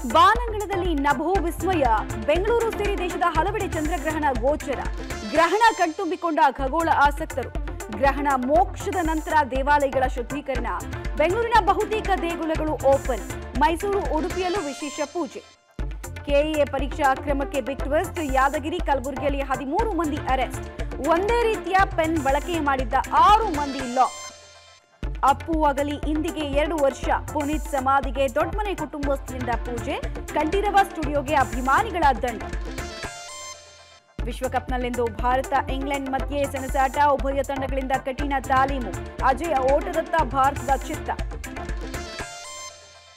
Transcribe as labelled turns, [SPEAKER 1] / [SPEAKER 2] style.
[SPEAKER 1] ಬಾನಂಗಳದಲ್ಲಿ ನಭೋ ವಿಸ್ಮಯ ಬೆಂಗಳೂರು ಸೇರಿ ದೇಶದ ಹಲವೆಡೆ ಚಂದ್ರಗ್ರಹಣ ಗೋಚರ ಗ್ರಹಣ ಕಣ್ತುಂಬಿಕೊಂಡ ಖಗೋಳ ಆಸಕ್ತರು ಗ್ರಹಣ ಮೋಕ್ಷದ ನಂತರ ದೇವಾಲಯಗಳ ಶುದ್ಧೀಕರಣ ಬೆಂಗಳೂರಿನ ಬಹುತೇಕ ದೇಗುಲಗಳು ಓಪನ್ ಮೈಸೂರು ಉಡುಪಿಯಲ್ಲೂ ವಿಶೇಷ ಪೂಜೆ ಕೆಇಎ ಪರೀಕ್ಷಾ ಅಕ್ರಮಕ್ಕೆ ಬಿಗ್ ಟ್ವಿಸ್ಟ್ ಯಾದಗಿರಿ ಕಲಬುರಗಿಯಲ್ಲಿ ಹದಿಮೂರು ಮಂದಿ ಅರೆಸ್ಟ್ ಒಂದೇ ರೀತಿಯ ಪೆನ್ ಬಳಕೆ ಮಾಡಿದ್ದ ಆರು ಮಂದಿ ಲಾಕ್ ಅಪ್ಪು ಅಗಲಿ ಇಂದಿಗೆ ಎರಡು ವರ್ಷ ಪುನೀತ್ ಸಮಾಧಿಗೆ ದೊಡ್ಡಮನೆ ಕುಟುಂಬಸ್ಥರಿಂದ ಪೂಜೆ ಕಂಠೀರವ ಸ್ಟುಡಿಯೋಗೆ ಅಭಿಮಾನಿಗಳ ದಂಡ ವಿಶ್ವಕಪ್ನಲ್ಲಿಂದು ಭಾರತ ಇಂಗ್ಲೆಂಡ್ ಮಧ್ಯೆ ಸೆಣಸಾಟ ಉಭಯ ತಂಡಗಳಿಂದ ಕಠಿಣ ತಾಲೀಮು ಅಜಯ ಓಟದತ್ತ ಭಾರತದ ಚಿತ್ತ